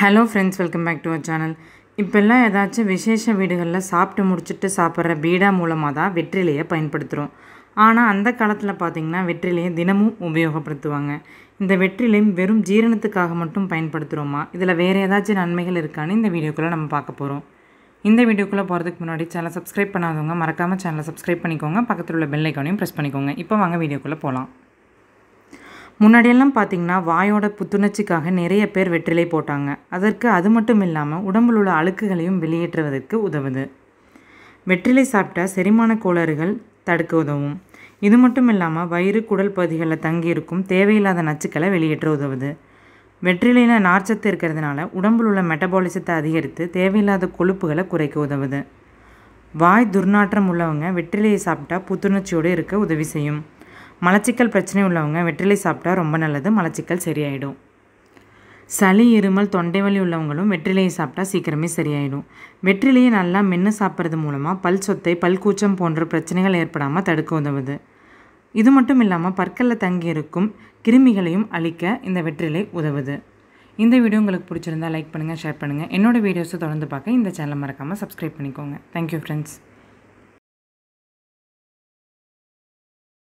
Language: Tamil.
hello friends welcome back to our channel இப்போல்லாம் ஏதாச்சும் விசேஷ வீடுகளில் சாப்பிட்டு முடிச்சுட்டு சாப்பிட்ற பீடா மூலமாக தான் வெற்றிலையை பயன்படுத்துகிறோம் ஆனால் அந்த காலத்தில் பார்த்திங்கன்னா வெற்றிலையை தினமும் உபயோகப்படுத்துவாங்க இந்த வெற்றிலை வெறும் ஜீரணத்துக்காக மட்டும் பயன்படுத்துகிறோமா இதில் வேறு ஏதாச்சும் நன்மைகள் இருக்கான்னு இந்த வீடியோக்குள்ளே நம்ம பார்க்க போகிறோம் இந்த வீடியோக்குள்ளே போகிறதுக்கு முன்னாடி சேனல் சப்ஸ்கிரைப் பண்ணாதவங்க மறக்காமல் சேனலை சப்ஸ்கிரைப் பண்ணிக்கோங்க பக்கத்தில் உள்ள பெல் ஐக்கானையும் ப்ரெஸ் பண்ணிக்கோங்க இப்போ வாங்க வீடியோக்குள்ளே போகலாம் முன்னாடியெல்லாம் பார்த்திங்கன்னா வாயோட புத்துணர்ச்சிக்காக நிறைய பேர் வெற்றிலை போட்டாங்க அதற்கு அது மட்டும் இல்லாமல் உடம்பில் உள்ள அழுக்குகளையும் வெளியேற்றுவதற்கு உதவுது வெற்றிலை சாப்பிட்டா செரிமான கோளாறுகள் தடுக்க உதவும் இது மட்டும் இல்லாமல் வயிறு குடல் பகுதிகளில் தங்கியிருக்கும் தேவையில்லாத நச்சுக்களை வெளியேற்ற உதவுது வெற்றிலையில் நார்ச்சத்து இருக்கிறதுனால உடம்பில் உள்ள மெட்டபாலிசத்தை அதிகரித்து தேவையில்லாத கொழுப்புகளை குறைக்க உதவுது வாய் துர்நாற்றம் உள்ளவங்க வெற்றிலையை சாப்பிட்டா புத்துணர்ச்சியோடு இருக்க உதவி செய்யும் மலச்சிக்கல் பிரச்சனை உள்ளவங்க வெற்றிலை சாப்பிட்டா ரொம்ப நல்லது மலச்சிக்கல் சரியாயிடும் சளி இருமல் தொண்டை வலி உள்ளவங்களும் வெற்றிலையை சாப்பிட்டா சீக்கிரமே சரியாயிடும் வெற்றிலையை நல்லா மென்று சாப்பிட்றது மூலமாக பல் சொத்தை பல் கூச்சம் போன்ற பிரச்சனைகள் ஏற்படாமல் தடுக்க உதவுது இது மட்டும் இல்லாமல் பற்களில் தங்கியிருக்கும் கிருமிகளையும் அழிக்க இந்த வெற்றிலை உதவுது இந்த வீடியோ உங்களுக்கு பிடிச்சிருந்தா லைக் பண்ணுங்கள் ஷேர் பண்ணுங்கள் என்னோடய வீடியோஸை தொடர்ந்து பார்க்க இந்த சேனலை மறக்காமல் சப்ஸ்கிரைப் பண்ணிக்கோங்க தேங்க்யூ ஃப்ரெண்ட்ஸ்